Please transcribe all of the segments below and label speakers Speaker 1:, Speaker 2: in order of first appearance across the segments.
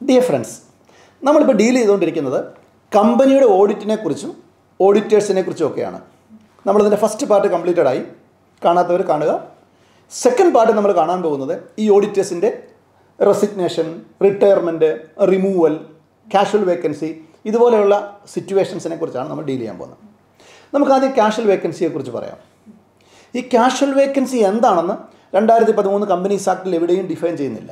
Speaker 1: Dear friends നമ്മളിപ്പോൾ deal ചെയ്തുകൊണ്ടിരിക്കുന്നത് കമ്പനിയുടെ ഓഡിറ്റിനെ കുറിച്ചും ഓഡിറ്റേഴ്സിനെ കുറിച്ചും ഒക്കെയാണ് നമ്മളിതിൻ്റെ ഫസ്റ്റ് പാർട്ട് കംപ്ലീറ്റഡ് ആയി കാണാത്തവർ കാണുക സെക്കൻഡ് പാർട്ട് നമ്മൾ കാണാൻ പോകുന്നത് ഈ ഓഡിറ്റേഴ്സിൻ്റെ resignation retirement removal casual vacancy ഇതുപോലെയുള്ള സിറ്റുവേഷൻസിനെ കുറിച്ചാണ് നമ്മൾ ഡീൽ ചെയ്യാൻ പോകുന്നത് നമുക്ക് ആദ്യം കാഷ്വൽ വേക്കൻസിയെ കുറിച്ച് പറയാം ഈ കാഷ്വൽ വേക്കൻസി എന്താണെന്ന് രണ്ടായിരത്തി പതിമൂന്ന് കമ്പനീസ് ആക്ടിൽ എവിടെയും ഡിഫൈൻ ചെയ്യുന്നില്ല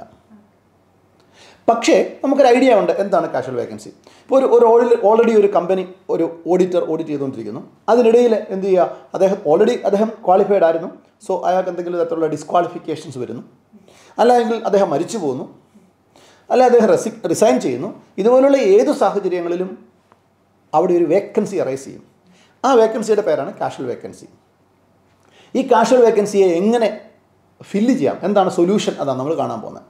Speaker 1: പക്ഷേ നമുക്കൊരു ഐഡിയ ഉണ്ട് എന്താണ് കാഷ്വൽ വേക്കൻസി ഇപ്പോൾ ഒരു ഒരു ഓൾറെഡി ഓൾറെഡി ഒരു കമ്പനി ഒരു ഓഡിറ്റർ ഓഡിറ്റ് ചെയ്തുകൊണ്ടിരിക്കുന്നു അതിനിടയിൽ എന്ത് ചെയ്യുക അദ്ദേഹം ഓൾറെഡി അദ്ദേഹം ക്വാളിഫൈഡ് ആയിരുന്നു സോ അയാൾക്ക് എന്തെങ്കിലും തരത്തിലുള്ള ഡിസ്ക്വാളിഫിക്കേഷൻസ് വരുന്നു അല്ലെങ്കിൽ അദ്ദേഹം മരിച്ചു പോകുന്നു അല്ല അദ്ദേഹം റെസി റിസൈൻ ചെയ്യുന്നു ഇതുപോലുള്ള ഏത് സാഹചര്യങ്ങളിലും അവിടെ ഒരു വേക്കൻസി അറൈസ് ചെയ്യും ആ വേക്കൻസിയുടെ പേരാണ് കാഷ്വൽ വേക്കൻസി ഈ കാഷ്വൽ വേക്കൻസിയെ എങ്ങനെ ഫില്ല് ചെയ്യാം എന്താണ് സൊല്യൂഷൻ അതാണ് നമ്മൾ കാണാൻ പോകുന്നത്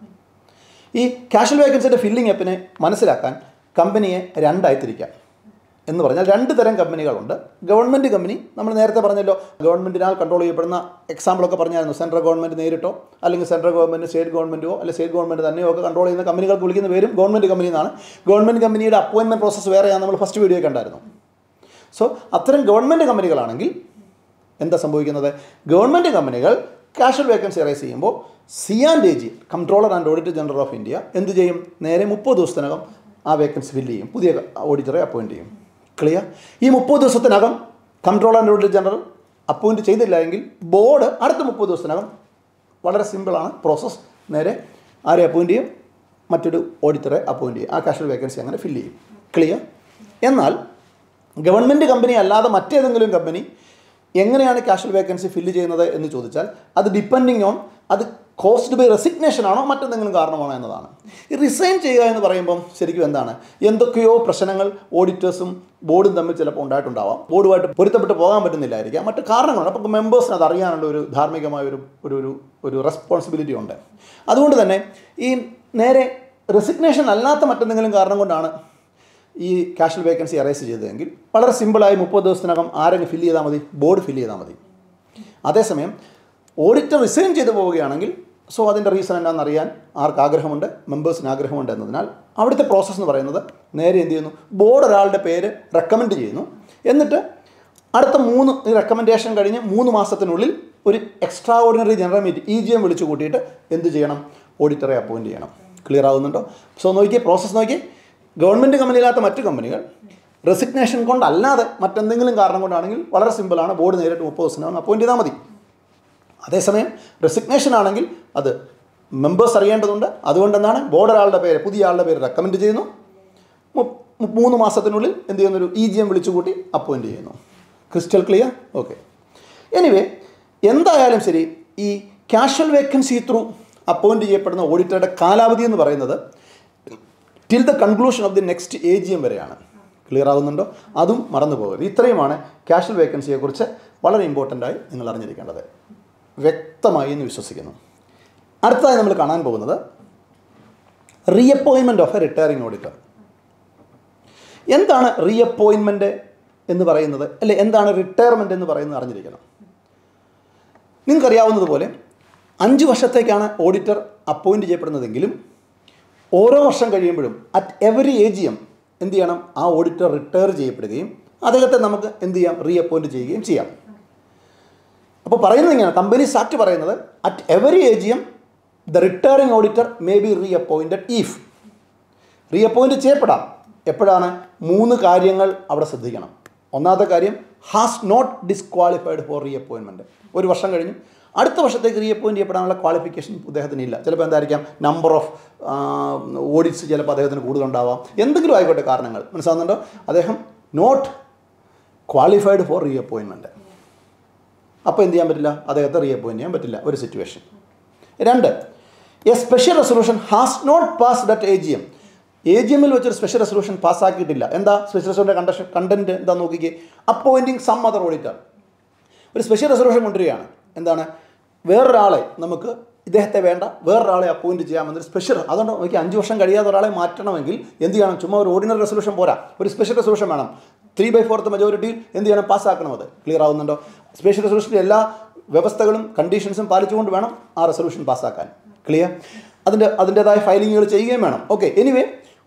Speaker 1: ഈ കാഷ്വൽ വേക്കൻസിയുടെ ഫില്ലിംഗ് ആപ്പിനെ മനസ്സിലാക്കാൻ കമ്പനിയെ രണ്ടായി തിരിക്കാം എന്ന് പറഞ്ഞാൽ രണ്ട് തരം കമ്പനികളുണ്ട് ഗവൺമെൻറ് കമ്പനി നമ്മൾ നേരത്തെ പറഞ്ഞല്ലോ ഗവൺമെൻറ്റിനാൽ കൺട്രോൾ ചെയ്യപ്പെടുന്ന എക്സാമ്പിളൊക്കെ പറഞ്ഞായിരുന്നു സെൻട്രൽ ഗവൺമെൻറ് നേരിട്ടോ അല്ലെങ്കിൽ സെൻട്രൽ ഗവൺമെൻറ് സ്റ്റേറ്റ് ഗവൺമെൻറ്റോ അല്ലെങ്കിൽ സ്റ്റേറ്റ് ഗവൺമെൻറ് തന്നെയോ ഒക്കെ കൺട്രോൾ ചെയ്യുന്ന കമ്പനികൾക്ക് വിളിക്കുന്ന പേരും ഗവൺമെൻറ് കമ്പനി എന്നാണ് ഗവൺമെൻറ് കമ്പനിയുടെ അപ്പോയിൻമെൻറ്റ് പ്രോസസ്സ് വേറെയാണ് നമ്മൾ ഫസ്റ്റ് വീഡിയോ കണ്ടായിരുന്നു സോ അത്തരം ഗവൺമെൻറ് കമ്പനികളാണെങ്കിൽ എന്താ സംഭവിക്കുന്നത് ഗവൺമെൻറ് കമ്പനികൾ കാഷ്വൽ വേക്കൻസി റൈസ് ചെയ്യുമ്പോൾ C and A G controller and auditor general of India എന്ത് ചെയ്യും നേരെ മുപ്പത് ദിവസത്തിനകം ആ വേക്കൻസി ഫില്ല് ചെയ്യും പുതിയ ഓഡിറ്ററെ അപ്പോയിൻറ്റ് ചെയ്യും ക്ലിയർ ഈ മുപ്പത് ദിവസത്തിനകം controller and auditor general appoint ചെയ്തില്ല എങ്കിൽ ബോർഡ് അടുത്ത മുപ്പത് ദിവസത്തിനകം വളരെ സിമ്പിളാണ് പ്രോസസ്സ് നേരെ ആരെ അപ്പോയിൻറ്റ് ചെയ്യും മറ്റൊരു ഓഡിറ്ററെ അപ്പോയിൻറ്റ് ചെയ്യും ആ കാഷ്വൽ വേക്കൻസി അങ്ങനെ ഫില്ല് ചെയ്യും ക്ലിയർ എന്നാൽ ഗവൺമെൻറ് കമ്പനി അല്ലാതെ മറ്റേതെങ്കിലും കമ്പനി എങ്ങനെയാണ് കാഷ്വൽ വേക്കൻസി ഫില്ല് ചെയ്യുന്നത് എന്ന് ചോദിച്ചാൽ അത് ഡിപ്പെൻഡിങ് ഓൺ അത് കോസ്ഡ് ബൈ റെസിഗ്നേഷൻ ആണോ മറ്റെന്തെങ്കിലും കാരണമാണോ എന്നതാണ് ഈ റിസൈൻ ചെയ്യുക എന്ന് പറയുമ്പം ശരിക്കും എന്താണ് എന്തൊക്കെയോ പ്രശ്നങ്ങൾ ഓഡിറ്റേഴ്സും ബോർഡും തമ്മിൽ ചിലപ്പോൾ ഉണ്ടായിട്ടുണ്ടാവാം ബോർഡുമായിട്ട് പൊരുത്തപ്പെട്ട് പോകാൻ പറ്റുന്നില്ലായിരിക്കാം മറ്റ് കാരണങ്ങളുണ്ട് അപ്പോൾ മെമ്പേഴ്സിന് അത് അറിയാനുള്ള ഒരു ധാർമ്മികമായ ഒരു ഒരു ഒരു ഒരു റെസ്പോൺസിബിലിറ്റി ഉണ്ട് അതുകൊണ്ട് തന്നെ ഈ നേരെ റെസിഗ്നേഷൻ അല്ലാത്ത മറ്റെന്തെങ്കിലും കാരണം കൊണ്ടാണ് ഈ കാഷ്വൽ വേക്കൻസി അറൈസ് ചെയ്തതെങ്കിൽ വളരെ സിമ്പിളായി മുപ്പത് ദിവസത്തിനകം ആരെങ്കിലും ഫില്ല് ചെയ്താൽ മതി ബോർഡ് ഫില്ല് ചെയ്താൽ മതി അതേസമയം ഓഡിറ്റർ റിസൈൻ ചെയ്തു പോവുകയാണെങ്കിൽ സോ അതിൻ്റെ റീസൺ എന്താണെന്ന് അറിയാൻ ആർക്ക് ആഗ്രഹമുണ്ട് മെമ്പേഴ്സിന് ആഗ്രഹമുണ്ട് എന്നതിനാൽ അവിടുത്തെ പ്രോസസ്സ് എന്ന് പറയുന്നത് നേരെ എന്ത് ചെയ്യുന്നു ബോർഡ് ഒരാളുടെ പേര് റെക്കമെൻഡ് ചെയ്യുന്നു എന്നിട്ട് അടുത്ത മൂന്ന് റെക്കമെൻഡേഷൻ കഴിഞ്ഞ് മൂന്ന് മാസത്തിനുള്ളിൽ ഒരു extraordinary general meeting E G M വിളിച്ചു കൂട്ടിയിട്ട് എന്ത് ചെയ്യണം ഓഡിറ്ററെ അപ്പോയിൻറ്റ് ചെയ്യണം ക്ലിയർ ആവുന്നുണ്ടോ സോ നോക്കിയേ പ്രോസസ്സ് നോക്കിയേ ഗവൺമെൻറ് കമ്പനിയില്ലാത്ത മറ്റു കമ്പനികൾ റെസിഗ്നേഷൻ കൊണ്ടല്ലാതെ മറ്റെന്തെങ്കിലും കാരണം കൊണ്ടാണെങ്കിൽ വളരെ സിമ്പിളാണ് ബോർഡ് നേരിട്ട് മുപ്പത് ദിവസത്തിനകം അപ്പോയിൻറ്റ് ചെയ്താൽ മതി അതേസമയം റെസിഗ്നേഷൻ ആണെങ്കിൽ അത് മെമ്പേഴ്സ് അറിയേണ്ടതുണ്ട് അതുകൊണ്ട് എന്താണ് ബോർഡ് ഒരാളുടെ പേര് പുതിയ ആളുടെ പേര് റെക്കമെൻഡ് ചെയ്യുന്നു മു- മു- മൂന്ന് മാസത്തിനുള്ളിൽ എന്ത് ചെയ്യുന്നു ഒരു ഇ ജി എം വിളിച്ചു കൂട്ടി അപ്പോയിൻറ്റ് ചെയ്യുന്നു ക്രിസ്റ്റൽ ക്ലിയർ ഓക്കെ എനിവേ എന്തായാലും ശരി ഈ കാഷ്വൽ വേക്കൻസി ത്രൂ അപ്പോയിൻറ്റ് ചെയ്യപ്പെടുന്ന ഓഡിറ്ററുടെ കാലാവധി എന്ന് പറയുന്നത് till the conclusion of the next A G M വരെയാണ് ക്ലിയർ ആകുന്നുണ്ടോ അതും മറന്നു പോകരുത് ഇത്രയുമാണ് കാഷ്വൽ വേക്കൻസിയെക്കുറിച്ച് വളരെ ഇമ്പോർട്ടൻ്റ് ആയി നിങ്ങൾ അറിഞ്ഞിരിക്കേണ്ടത് വ്യക്തമായി എന്ന് വിശ്വസിക്കുന്നു അടുത്തതായി നമ്മൾ കാണാൻ പോകുന്നത് reappointment of a retiring auditor എന്താണ് റീഅപ്പോയിൻമെൻറ്റ് എന്ന് പറയുന്നത് അല്ലെ എന്താണ് റിട്ടയർമെൻറ്റ് എന്ന് പറയുന്നത് അറിഞ്ഞിരിക്കണം നിങ്ങൾക്കറിയാവുന്നതുപോലെ അഞ്ച് വർഷത്തേക്കാണ് ഓഡിറ്റർ അപ്പോയിൻറ്റ് ചെയ്യപ്പെടുന്നതെങ്കിലും ഓരോ വർഷം കഴിയുമ്പോഴും at every A G M എന്ത് ചെയ്യണം ആ ഓഡിറ്റർ റിട്ടയർ ചെയ്യപ്പെടുകയും അദ്ദേഹത്തെ നമുക്ക് എന്ത് ചെയ്യാം റീ അപ്പോയിൻറ്റ് ചെയ്യുകയും ചെയ്യാം അപ്പോൾ പറയുന്നത് ഇങ്ങനെയാണ് കമ്പനീസ് ആക്ട് പറയുന്നത് at every A G M the retiring auditor may be re appointed if re appoint ചെയ്യപ്പെടാം എപ്പോഴാണ് മൂന്ന് കാര്യങ്ങൾ അവിടെ ശ്രദ്ധിക്കണം ഒന്നാമത്തെ കാര്യം has not disqualified for re appointment ഒരു വർഷം കഴിഞ്ഞു അടുത്ത വർഷത്തേക്ക് റീ അപ്പോയിൻറ്റ് ചെയ്യപ്പെടാനുള്ള ക്വാളിഫിക്കേഷൻ അദ്ദേഹത്തിന് ഇല്ല ചിലപ്പോൾ എന്തായിരിക്കാം നമ്പർ ഓഫ് ഓഡിറ്റ്സ് ചിലപ്പോൾ അദ്ദേഹത്തിന് കൂടുതലുണ്ടാവാം എന്തെങ്കിലും ആയിക്കോട്ടെ കാരണങ്ങൾ മനസ്സിലാകുന്നുണ്ടോ അദ്ദേഹം not qualified for re appointment അപ്പോൾ എന്ത് ചെയ്യാൻ പറ്റില്ല അദ്ദേഹത്തെ റീ അപ്പോയിൻറ്റ് ചെയ്യാൻ പറ്റില്ല ഒരു സിറ്റുവേഷൻ രണ്ട് a special resolution has not passed A G M A G എമ്മിൽ വെച്ചൊരു സ്പെഷ്യൽ റെസൊല്യൂഷൻ പാസ്സാക്കിയിട്ടില്ല എന്താ സ്പെഷ്യൽ റെസൊല്യൂഷൻ്റെ കണ്ടക്ഷൻ കണ്ടന്റ് എന്താ നോക്കിക്കേ അപ്പോയിൻറ്റിങ് സം അതർ ഓഡിറ്റർ ഒരു സ്പെഷ്യൽ റെസൊല്യൂഷൻ കൊണ്ടുവരികയാണ് എന്താണ് വേറൊരാളെ നമുക്ക് ഇദ്ദേഹത്തെ വേണ്ട വേറൊരാളെ അപ്പോയിൻറ്റ് ചെയ്യാമെന്നൊരു സ്പെഷ്യൽ അതുകൊണ്ട് നോക്കി അഞ്ച് വർഷം കഴിയാതെ ഒരാളെ മാറ്റണമെങ്കിൽ എന്ത് ചെയ്യണം ചുമ്മാ ഒരു ഓർഡിനറി റെസൊല്യൂഷൻ പോരാ ഒരു സ്പെഷ്യൽ റെസൊല്യൂഷൻ വേണം ത്രീ ബൈ ഫോർത്ത് മെജോറിറ്റിയിൽ എന്ത് ചെയ്യണം പാസ്സാക്കണം അത് ക്ലിയർ ആവുന്നുണ്ടോ സ്പെഷ്യൽ റെസൊല്യൂഷൻ്റെ എല്ലാ വ്യവസ്ഥകളും കണ്ടീഷൻസും പാലിച്ചുകൊണ്ട് വേണം ആ റെസൊല്യൂഷൻ പാസ്സാക്കാൻ ക്ലിയർ അതിൻ്റെ അതിൻ്റെതായ ഫയലിങ്ങുകൾ ചെയ്യുകയും വേണം ഓക്കെ എനിവേ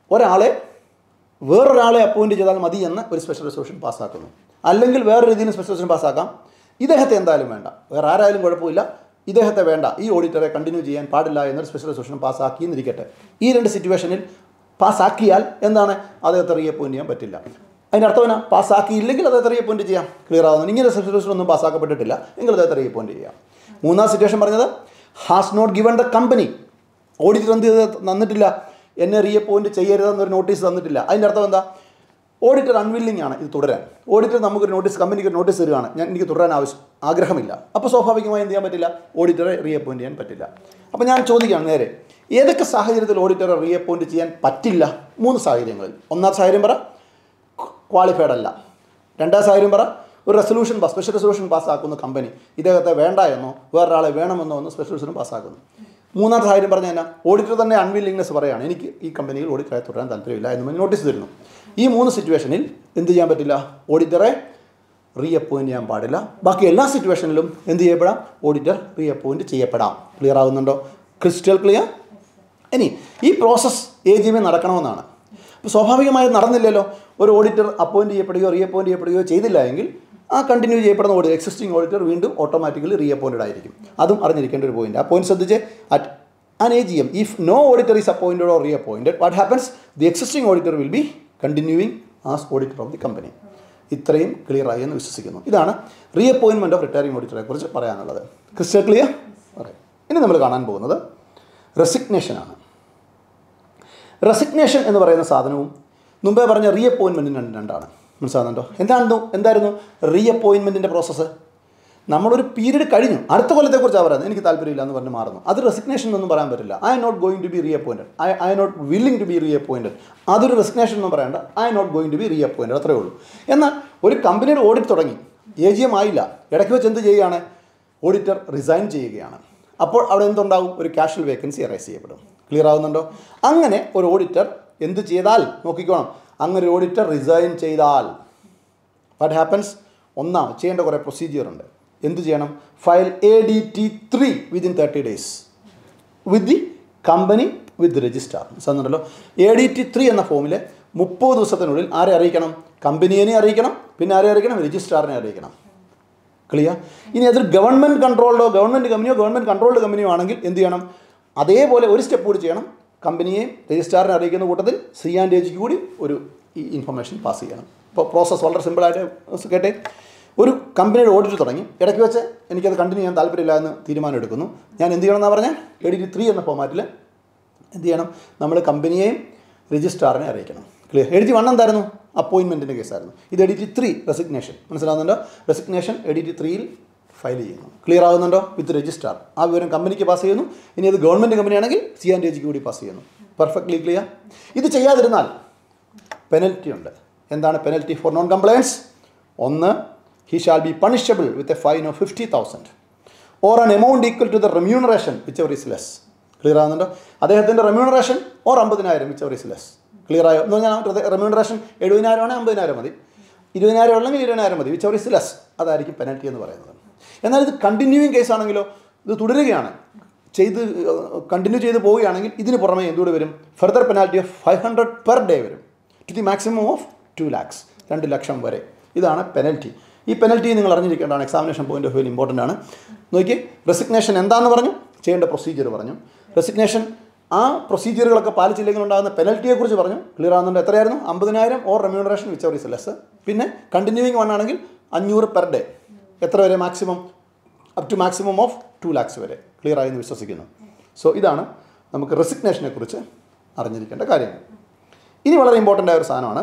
Speaker 1: ഒരാളെ വേറൊരാളെ അപ്പോയിൻറ്റ് ചെയ്താൽ മതി എന്ന് ഒരു സ്പെഷ്യൽ റെസൊല്യൂഷൻ പാസ്സാക്കുന്നു അല്ലെങ്കിൽ വേറെ രീതിയിൽ സ്പെഷ്യൽ റെസൊല്യൂഷൻ പാസ്സാക്കാം ഇദ്ദേഹത്തെ എന്തായാലും വേണ്ട വേറെ ആരായാലും കുഴപ്പമില്ല ഇദ്ദേഹത്തെ വേണ്ട ഈ ഓഡിറ്ററെ കണ്ടിന്യൂ ചെയ്യാൻ പാടില്ല എന്നൊരു സ്പെഷ്യൽ റെസൊല്യൂഷൻ പാസ്സാക്കി എന്നിരിക്കട്ടെ ഈ രണ്ട് സിറ്റുവേഷനിൽ പാസ്സാക്കിയാൽ എന്താണ് അദ്ദേഹത്തെ റീ അപ്പോയിൻറ്റ് ചെയ്യാൻ പറ്റില്ല അതിൻ്റെ അർത്ഥം എന്നാ പാസ്സാക്കിയില്ലെങ്കിൽ അദ്ദേഹത്തെ റീ അപ്പോയിൻറ്റ് ചെയ്യാം ക്ലിയർ ആവുന്നു ഇങ്ങനെ സ്പെഷ്യൽ റെസൊല്യൂഷൻ ഒന്നും പാസ്സാക്കപ്പെട്ടിട്ടില്ല എങ്കിൽ അദ്ദേഹത്തെ റീ അപ്പോയിൻറ്റ് ചെയ്യാം മൂന്നാം സിറ്റുവേഷൻ പറഞ്ഞത് has not given the company auditor എന്ത് ചെയ്ത് തന്നിട്ടില്ല എന്നെ റീ അപ്പോയിൻറ്റ് ചെയ്യരുതെന്നൊരു നോട്ടീസ് തന്നിട്ടില്ല അതിൻ്റെ അർത്ഥം എന്താ ഓഡിറ്റർ അൺവില്ലിംഗ് ആണ് ഇത് തുടരാൻ ഓഡിറ്റർ നമുക്കൊരു നോട്ടീസ് കമ്പനിക്ക് ഒരു നോട്ടീസ് തരികയാണ് ഞാൻ എനിക്ക് തുടരാൻ ആവശ്യം ആഗ്രഹമില്ല അപ്പോൾ സ്വാഭാവികമായി എന്ത് ചെയ്യാൻ പറ്റില്ല ഓഡിറ്ററെ റീ അപ്പോയിൻറ്റ് ചെയ്യാൻ പറ്റില്ല അപ്പോൾ ഞാൻ ചോദിക്കുകയാണ് നേരെ ഏതൊക്കെ സാഹചര്യത്തിൽ ഓഡിറ്ററെ റീ അപ്പോയിൻറ്റ് ചെയ്യാൻ പറ്റില്ല മൂന്ന് സാഹചര്യങ്ങളിൽ ഒന്നാം സാഹചര്യം പറ ക്വാളിഫൈഡ് അല്ല രണ്ടാം സാഹചര്യം പറ ഒരു റെസൊല്യൂഷൻ സ്പെഷ്യൽ റെസൊല്യൂഷൻ പാസ്സാക്കുന്ന കമ്പനി ഇദ്ദേഹത്തെ വേണ്ട എന്നോ വേറൊരാളെ വേണമെന്നോ ഒന്ന് സ്പെഷ്യൽ റെസൊല്യൂഷൻ പാസ്സാക്കുന്നു മൂന്നാം സാഹചര്യം പറഞ്ഞു കഴിഞ്ഞാൽ ഓഡിറ്റർ തന്നെ അൺവില്ലിങ്നെസ് പറയുകയാണ് എനിക്ക് ഈ കമ്പനിയിൽ ഓഡിറ്ററെ തുടരാൻ താല്പര്യമില്ല എന്ന് പറഞ്ഞ് നോട്ടീസ് തരുന്നു ഈ മൂന്ന് സിറ്റുവേഷനിൽ എന്ത് ചെയ്യാൻ പറ്റില്ല ഓഡിറ്ററെ റീ അപ്പോയിൻറ്റ് ചെയ്യാൻ പാടില്ല ബാക്കി എല്ലാ സിറ്റുവേഷനിലും എന്ത് ചെയ്യപ്പെടാം ഓഡിറ്റർ റീ അപ്പോയിൻറ്റ് ചെയ്യപ്പെടാം ക്ലിയർ ആകുന്നുണ്ടോ ക്രിസ്റ്റൽ ക്ലിയർ ഇനി ഈ പ്രോസസ്സ് എ ജി എം നടക്കണമെന്നാണ് അപ്പോൾ സ്വാഭാവികമായും നടന്നില്ലല്ലോ ഒരു ഓഡിറ്റർ അപ്പോയിൻറ്റ് ചെയ്യപ്പെടുകയോ റീ അപ്പോയിൻറ്റ് ചെയ്യപ്പെടുകയോ ചെയ്തില്ല എങ്കിൽ ആ കണ്ടിന്യൂ ചെയ്യപ്പെടുന്ന ഓഡിറ്റർ എക്സിസ്റ്റിംഗ് ഓഡിറ്റർ വീണ്ടും ഓട്ടോമാറ്റിക്കലി റീ അപ്പോയിൻറ്റഡ് ആയിരിക്കും അതും അറിഞ്ഞിരിക്കേണ്ട ഒരു പോയിന്റ് ആ പോയിന്റ് ശ്രദ്ധിച്ച് at an AGM, if no auditor is appointed or reappointed, what happens? The existing auditor will be continuing as auditor of the company. ഇത്രയും clear ആയി എന്ന് വിശ്വസിക്കുന്നു ഇതാണ് റീ അപ്പോയിൻമെൻറ്റ് ഓഫ് റിട്ടയറിംഗ് ഓഡിറ്ററെ കുറിച്ച് പറയാനുള്ളത് ക്രിസ്റ്റൽ ക്ലിയർ പറയാം ഇനി നമ്മൾ കാണാൻ പോകുന്നത് റെസിഗ്നേഷനാണ് റെസിഗ്നേഷൻ എന്ന് പറയുന്ന സാധനവും മുമ്പേ പറഞ്ഞ റീ അപ്പോയിൻമെൻറ്റിന് രണ്ടാണ് മനസ്സിലാകുന്നുണ്ടോ എന്തായിരുന്നു എന്തായിരുന്നു റീ അപ്പോയിൻമെൻറ്റിൻ്റെ പ്രോസസ്സ് നമ്മളൊരു പീരീഡ് കഴിഞ്ഞു അടുത്ത കൊല്ലത്തെക്കുറിച്ചാണ് പറയുന്നത് എനിക്ക് താല്പര്യമില്ല എന്ന് പറഞ്ഞ് മാറുന്നു അത് റെസിഗ്നേഷൻ എന്നൊന്നും പറയാൻ പറ്റില്ല I'm not going to be re appointed I I not willing to be re appointed അതൊരു റെസിഗ്നേഷൻ ഒന്നും പറയണ്ട I'm not going to be re appointed അത്രേ ഉള്ളൂ എന്നാൽ ഒരു കമ്പനിയുടെ ഓഡിറ്റ് തുടങ്ങി എ ജി എം ആയില്ല ഇടയ്ക്ക് വെച്ച് എന്ത് ചെയ്യുകയാണ് ഓഡിറ്റർ റിസൈൻ ചെയ്യുകയാണ് അപ്പോൾ അവിടെ എന്തുണ്ടാവും ഒരു കാഷ്വൽ വേക്കൻസി അറൈസ് ചെയ്യപ്പെടും ക്ലിയർ ആവുന്നുണ്ടോ അങ്ങനെ ഒരു ഓഡിറ്റർ എന്ത് ചെയ്താൽ നോക്കിക്കോണം അങ്ങനെ ഒരു ഓഡിറ്റർ റിസൈൻ ചെയ്താൽ വാട്ട് ഹാപ്പൻസ് ഒന്നാം ചെയ്യേണ്ട കുറേ പ്രൊസീജിയർ ഉണ്ട് എന്ത് ചെയ്യണം file A D T three within thirty days with the company with registrar സന്നുണ്ടല്ലോ എ ഡി ടി ത്രീ എന്ന ഫോമിൽ മുപ്പത് ദിവസത്തിനുള്ളിൽ ആരെ അറിയിക്കണം കമ്പനിയെ അറിയിക്കണം പിന്നെ ആരെ അറിയിക്കണം രജിസ്ട്രാറിനെ അറിയിക്കണം ക്ലിയർ ഇനി അതൊരു ഗവൺമെൻറ് കൺട്രോൾഡോ ഗവൺമെൻറ് കമ്പനിയോ ഗവൺമെൻറ് കൺട്രോൾഡ് കമ്പനിയോ ആണെങ്കിൽ എന്ത് ചെയ്യണം അതേപോലെ ഒരു സ്റ്റെപ്പ് കൂടി ചെയ്യണം കമ്പനിയെയും രജിസ്ട്രാറിനെ അറിയിക്കുന്ന കൂട്ടത്തിൽ സി ആൻഡ് എജിക്ക് കൂടി ഒരു ഈ ഇൻഫർമേഷൻ പാസ് ചെയ്യണം ഇപ്പോൾ പ്രോസസ്സ് വളരെ സിമ്പിളായിട്ട് കേട്ടെ ഒരു കമ്പനിയുടെ ഓഡിറ്റ് തുടങ്ങി ഇടയ്ക്ക് വെച്ച് എനിക്കത് കണ്ടിന്യൂ ചെയ്യാൻ താല്പര്യമില്ല എന്ന് തീരുമാനം എടുക്കുന്നു ഞാൻ എന്ത് ചെയ്യണമെന്നാണ് പറഞ്ഞാൽ എഡിറ്റ് ത്രീ എന്ന ഫോമാറ്റിൽ എന്ത് ചെയ്യണം നമ്മൾ കമ്പനിയെയും രജിസ്ട്രാറിനെ അറിയിക്കണം ക്ലിയർ എഡിറ്റ് വൺ എന്തായിരുന്നു അപ്പോയിൻമെൻറ്റിൻ്റെ കേസായിരുന്നു ഇത് എഡിറ്റ് ത്രീ റെസിഗ്നേഷൻ മനസ്സിലാവുന്നുണ്ടോ റെസിഗ്നേഷൻ എഡിറ്റ് ത്രീയിൽ ഫയൽ ചെയ്യുന്നു ക്ലിയർ ആകുന്നുണ്ടോ വിത്ത് രജിസ്ട്രാർ ആ വിവരം കമ്പനിക്ക് പാസ് ചെയ്യുന്നു ഇനി അത് ഗവൺമെൻറ് കമ്പനിയാണെങ്കിൽ സി ആൻഡ് എജിക്ക് കൂടി പാസ് ചെയ്യുന്നു പെർഫെക്റ്റ്ലി ക്ലിയർ ഇത് ചെയ്യാതിരുന്നാൽ പെനൽറ്റി ഉണ്ട് എന്താണ് പെനൽറ്റി ഫോർ നോൺ കംപ്ലയൻസ് ഒന്ന് he shall be punishable with a fine of fifty thousand or an amount equal to the remuneration whichever is less clear ആകുന്നുണ്ടോ അദ്ദേഹത്തിൻ്റെ remuneration or അമ്പതിനായിരം whichever is less clear ആയോ എന്ന് പറഞ്ഞാൽ remuneration എഴുപതിനായിരം ആണെങ്കിൽ അമ്പതിനായിരം മതി ഇരുപതിനായിരം ഉള്ളെങ്കിൽ ഇരുപതിനായിരം മതി വിച്ച് എവർ ഇസ് ലെസ് അതായിരിക്കും പെനൽറ്റി എന്ന് പറയുന്നത് എന്നാൽ ഇത് കണ്ടിന്യൂയിങ് കേസ് ആണെങ്കിലോ ഇത് തുടരുകയാണ് ചെയ്ത് കണ്ടിന്യൂ ചെയ്ത് പോവുകയാണെങ്കിൽ ഇതിന് പുറമെ എന്തുകൂടെ വരും further penalty of five hundred per day വരും to the maximum of two lakhs രണ്ട് ലക്ഷം വരെ ഇതാണ് പെനൽറ്റി ഈ പെനൽറ്റി നിങ്ങൾ അറിഞ്ഞിരിക്കേണ്ടതാണ് examination point of view important ആണ് നോക്കി റെസിഗ്നേഷൻ എന്താണെന്ന് പറഞ്ഞു ചെയ്യേണ്ട പ്രൊസീജിയർ പറഞ്ഞു റെസിഗ്നേഷൻ ആ പ്രൊസീജിയറുകളൊക്കെ പാലിച്ചില്ലെങ്കിൽ ഉണ്ടാകുന്ന പെനൽറ്റിയെക്കുറിച്ച് പറഞ്ഞു ക്ലിയർ ആകുന്നുണ്ട് എത്രയായിരുന്നു അമ്പതിനായിരം or remuneration which or less പിന്നെ കണ്ടിന്യൂയിങ് വൺ ആണെങ്കിൽ അഞ്ഞൂറ് പെർ ഡേ എത്ര വരെ maximum up to maximum of two lakhs വരെ ക്ലിയർ ആയി എന്ന് വിശ്വസിക്കുന്നു സോ ഇതാണ് നമുക്ക് റെസിഗ്നേഷനെ കുറിച്ച് അറിഞ്ഞിരിക്കേണ്ട കാര്യങ്ങൾ ഇനി വളരെ ഇമ്പോർട്ടൻ്റ് ആയ ഒരു സാധനമാണ്